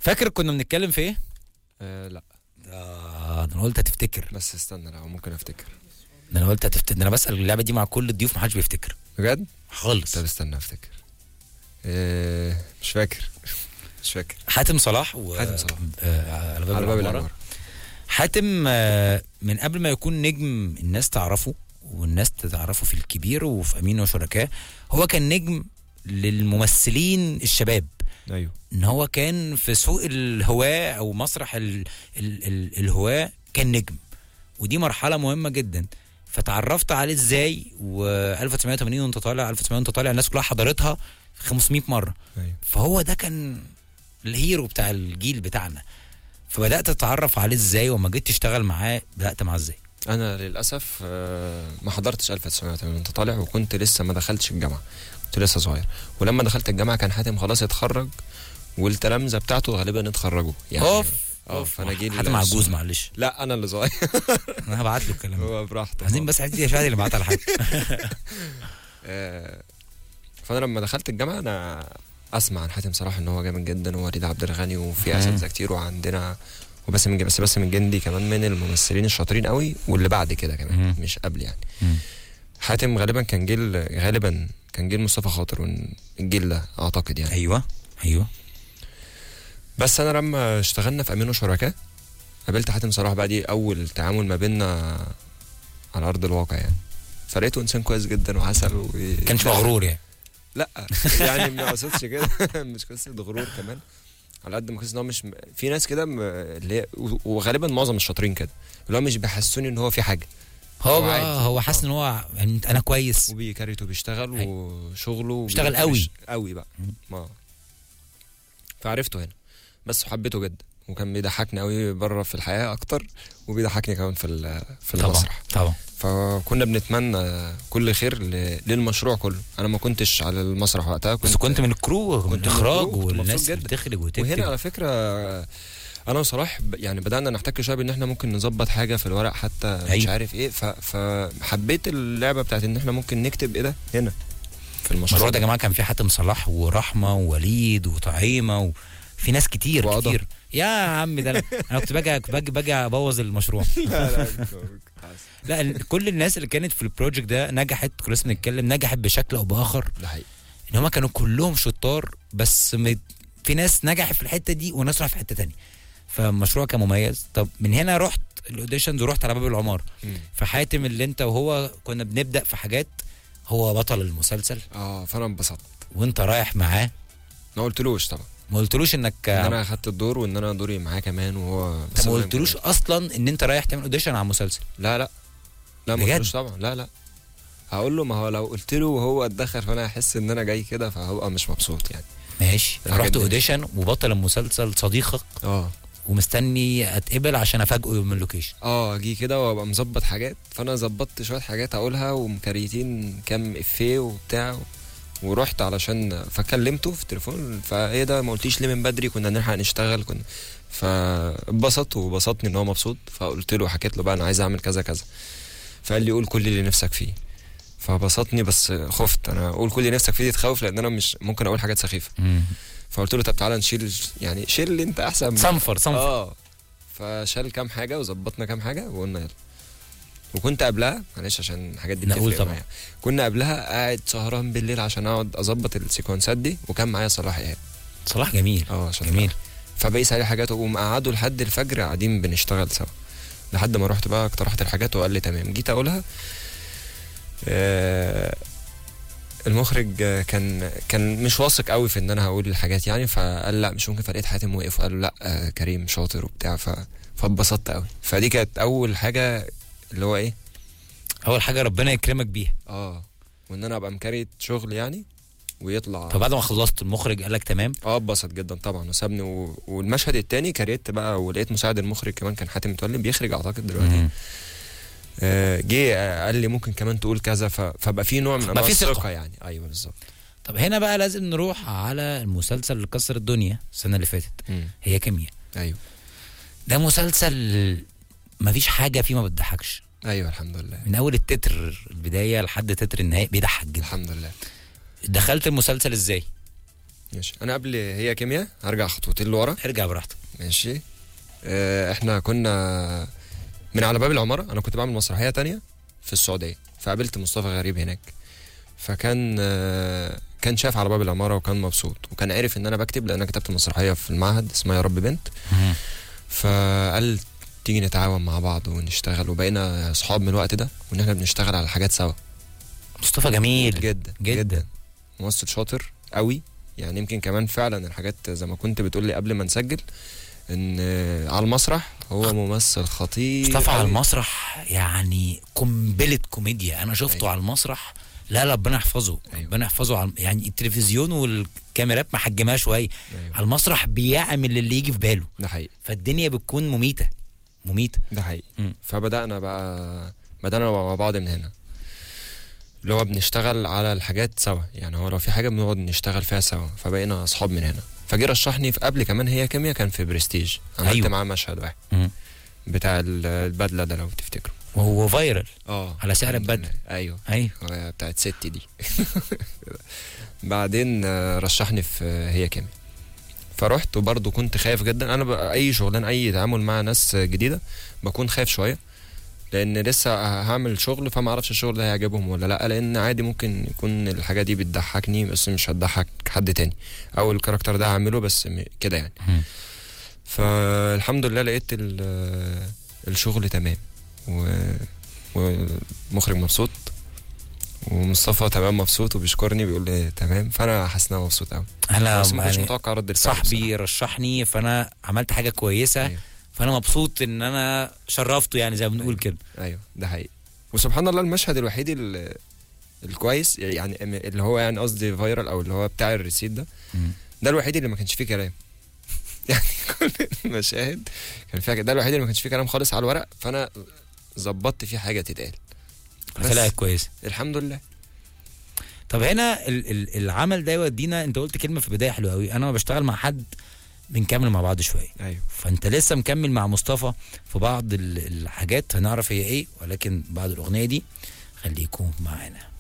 فاكر كنا بنتكلم في ايه؟ آه لا آه ده انا قلت هتفتكر بس استنى لا ممكن افتكر ده انا قلت هتفتكر ده انا بسال اللعبه دي مع كل الضيوف محدش بيفتكر بجد خالص طب استنى افتكر آه مش فاكر مش فاكر حاتم صلاح و... حاتم صلاح. آه على باب, على باب العمارة. العمارة حاتم آه، من قبل ما يكون نجم الناس تعرفه والناس تعرفه في الكبير وفي امين وشركاه هو كان نجم للممثلين الشباب ايوه ان هو كان في سوق الهواة او مسرح ال ال ال الهواة كان نجم ودي مرحلة مهمة جدا فتعرفت عليه ازاي و1980 وانت طالع 1980 وانت طالع الناس كلها حضرتها 500 مرة ايوه فهو ده كان الهيرو بتاع الجيل بتاعنا فبدأت اتعرف عليه ازاي وما جيت تشتغل معاه بدأت معاه ازاي انا للاسف آه، ما حضرتش 1980 وانت طالع وكنت لسه ما دخلتش الجامعه كنت لسه صغير ولما دخلت الجامعه كان حاتم خلاص اتخرج والتلامذه بتاعته غالبا اتخرجوا يعني اوف اه فانا جيل حاتم عجوز معلش لا انا اللي صغير انا هبعت له الكلام ده هو براحته عايزين بس عايزين يا شادي اللي بعت على حاجه آه، فانا لما دخلت الجامعه انا اسمع عن حاتم صلاح ان هو جامد جدا ووليد عبد الغني وفي مم. اساتذه كتير وعندنا وباسم الج- بس باسم الجندي كمان من الممثلين الشاطرين قوي واللي بعد كده كمان مم. مش قبل يعني مم. حاتم غالبا كان جيل غالبا كان جيل مصطفى خاطر والجيل ده اعتقد يعني ايوه ايوه بس انا لما اشتغلنا في امين وشركاء قابلت حاتم صلاح بقى دي اول تعامل ما بيننا على ارض الواقع يعني فلقيته انسان كويس جدا وعسل و... كانش مغرور يعني لا يعني ما اقصدش كده مش قصه غرور كمان على قد ما قصه ان هو مش في ناس كده م- اللي هي وغالبا معظم الشاطرين كده اللي هو مش بيحسوني ان هو في حاجه هو هو بقى عادي. هو حاسس ان هو يعني انا كويس وبيكريت وبيشتغل أي. وشغله بيشتغل بي- قوي. مش- قوي بقى مم. ما فعرفته هنا بس حبيته جدا وكان بيضحكني قوي بره في الحياه اكتر وبيضحكني كمان في ال- في طبعا المسرح طبعا فكنا بنتمنى كل خير ل- للمشروع كله انا ما كنتش على المسرح وقتها بس كنت من الكرو كنت من من الاخراج الكرو، كنت والناس مبسوط اللي جدا. بتخرج وتكتب وهنا على فكره انا وصلاح ب- يعني بدانا نحتك شويه بان احنا ممكن نظبط حاجه في الورق حتى مش أيوة. عارف ايه ف... فحبيت اللعبه بتاعت ان احنا ممكن نكتب ايه ده هنا في المشروع المشروع ده يا جماعه كان فيه حاتم صلاح ورحمه ووليد وطعيمه وفي ناس كتير وقضى. كتير يا عم ده انا أنا كنت باجي باجي باجي ابوظ المشروع لا لا لا ال- كل الناس اللي كانت في البروجكت ده نجحت كنا لسه بنتكلم نجحت بشكل او باخر ده حقيقي ان هم كانوا كلهم شطار بس م- في ناس نجحت في الحته دي وناس راحت في حته تانية فالمشروع كان مميز طب من هنا رحت الاوديشنز ورحت على باب العماره مم. فحاتم اللي انت وهو كنا بنبدا في حاجات هو بطل المسلسل اه فانا انبسطت وانت رايح معاه ما قلتلوش طبعا ما قلتلوش انك ان انا اخدت الدور وان انا دوري معاه كمان وهو انت ما قلتلوش اصلا ان انت رايح تعمل اوديشن على مسلسل لا لا لا ما بجد؟ قلتلوش طبعا لا لا هقول له ما هو لو قلت له وهو اتدخل فانا هحس ان انا جاي كده فهبقى مش مبسوط يعني ماشي الحاجات رحت دي. اوديشن وبطل المسلسل صديقك اه ومستني اتقبل عشان افاجئه يوم اللوكيشن اه اجي كده وابقى مظبط حاجات فانا ظبطت شويه حاجات اقولها ومكريتين كام افيه وبتاع ورحت علشان فكلمته في التليفون فايه ده ما قلتيش ليه من بدري كنا نلحق نشتغل كنا فاتبسط وبسطني ان هو مبسوط فقلت له حكيت له بقى انا عايز اعمل كذا كذا فقال لي قول كل اللي نفسك فيه فبسطني بس خفت انا اقول كل اللي نفسك فيه دي تخوف لان انا مش ممكن اقول حاجات سخيفه فقلت له طب تعالى نشيل يعني شيل اللي انت احسن صنفر صنفر اه فشال كام حاجه وظبطنا كام حاجه وقلنا يلا وكنت قبلها معلش عشان الحاجات دي نقول بتفرق طبعا. معايا كنا قبلها قاعد سهران بالليل عشان اقعد اظبط السيكونسات دي وكان معايا صلاح ايهاب صلاح جميل اه عشان جميل فبقيس عليه حاجات وقوم قعدوا لحد الفجر قاعدين بنشتغل سوا لحد ما رحت بقى اقترحت الحاجات وقال لي تمام جيت اقولها آه المخرج آه، كان كان مش واثق قوي في ان انا هقول الحاجات يعني فقال لا مش ممكن فلقيت حاتم وقف وقال له لا آه كريم شاطر وبتاع ف فاتبسطت قوي فدي كانت اول حاجه اللي هو ايه اول حاجه ربنا يكرمك بيها اه وان انا ابقى مكريت شغل يعني ويطلع فبعد ما خلصت المخرج قال لك تمام اه اتبسط جدا طبعا وسابني و... والمشهد التاني كريت بقى ولقيت مساعد المخرج كمان كان حاتم متولي بيخرج اعتقد دلوقتي مم. آه، جه آه، قال لي ممكن كمان تقول كذا ف... فبقى في نوع من بقى انواع في ثقة. الثقه يعني ايوه بالظبط طب هنا بقى لازم نروح على المسلسل اللي كسر الدنيا السنه اللي فاتت مم. هي كيمياء ايوه ده مسلسل مفيش حاجه فيه ما بتضحكش ايوه الحمد لله من اول التتر البدايه لحد تتر النهايه بيضحك جدا الحمد لله دخلت المسلسل ازاي ماشي انا قبل هي كيمياء هرجع خطوتين لورا ارجع براحتك ماشي آه، احنا كنا من على باب العمارة انا كنت بعمل مسرحية تانية في السعودية فقابلت مصطفى غريب هناك فكان آه، كان شاف على باب العمارة وكان مبسوط وكان عارف ان انا بكتب لان انا كتبت مسرحية في المعهد اسمها يا رب بنت فقال تيجي نتعاون مع بعض ونشتغل وبقينا اصحاب من الوقت ده وان احنا بنشتغل على حاجات سوا مصطفى جميل جدا جدا. ممثل شاطر قوي يعني يمكن كمان فعلا الحاجات زي ما كنت بتقول لي قبل ما نسجل ان آه، على المسرح هو ممثل خطير مصطفى على قوي. المسرح يعني قنبله كوميديا انا شفته أيوة. على المسرح لا لا ربنا يحفظه أيوة. ربنا يحفظه على يعني التلفزيون والكاميرات محجماه شويه أيوة. على المسرح بيعمل اللي يجي في باله ده حقيقي فالدنيا بتكون مميته مميته ده حقيقي مم. فبدانا بقى بدانا مع بعض من هنا اللي هو بنشتغل على الحاجات سوا يعني هو لو في حاجه بنقعد نشتغل فيها سوا فبقينا اصحاب من هنا فجي رشحني في قبل كمان هي كيمياء كان في برستيج عملت أيوة. معاه مشهد واحد مم. بتاع ال- البدله ده لو تفتكروا وهو فايرال اه على سعر الحمد البدلة. لله. ايوه ايوه هو بتاعت ست دي بعدين آه، رشحني في آه، هي كيمياء فرحت وبرضه كنت خايف جدا انا بقى اي شغلان اي تعامل مع ناس جديده بكون خايف شويه لان لسه هعمل شغل فما اعرفش الشغل ده هيعجبهم ولا لا لان عادي ممكن يكون الحاجه دي بتضحكني بس مش هتضحك حد تاني او الكاركتر ده هعمله بس م- كده يعني مم. فالحمد لله لقيت ال- الشغل تمام و- ومخرج مبسوط ومصطفى تمام مبسوط وبيشكرني بيقول لي تمام فانا حاسس ان انا مبسوط قوي انا بس ما كنتش يعني متوقع رد الفعل صاحبي رشحني فانا عملت حاجه كويسه أيوة. فانا مبسوط ان انا شرفته يعني زي ما بنقول أيوة. كده بصراحة. ايوه ده حقيقي وسبحان الله المشهد الوحيد ال- الكويس يعني اللي هو يعني قصدي فايرال او اللي هو بتاع الريسيت ده مم. ده الوحيد اللي ما كانش فيه كلام يعني كل المشاهد كان فيها ده الوحيد اللي ما كانش فيه كلام خالص على الورق فانا ظبطت فيه حاجه تتقال بس. طلعت كويسه الحمد لله طب هنا ال ال العمل ده يودينا انت قلت كلمه في البدايه حلوه قوي انا ما بشتغل مع حد بنكمل مع بعض شويه ايوه فانت لسه مكمل مع مصطفى في بعض ال- الحاجات هنعرف هي ايه ولكن بعد الاغنيه دي خليكم معانا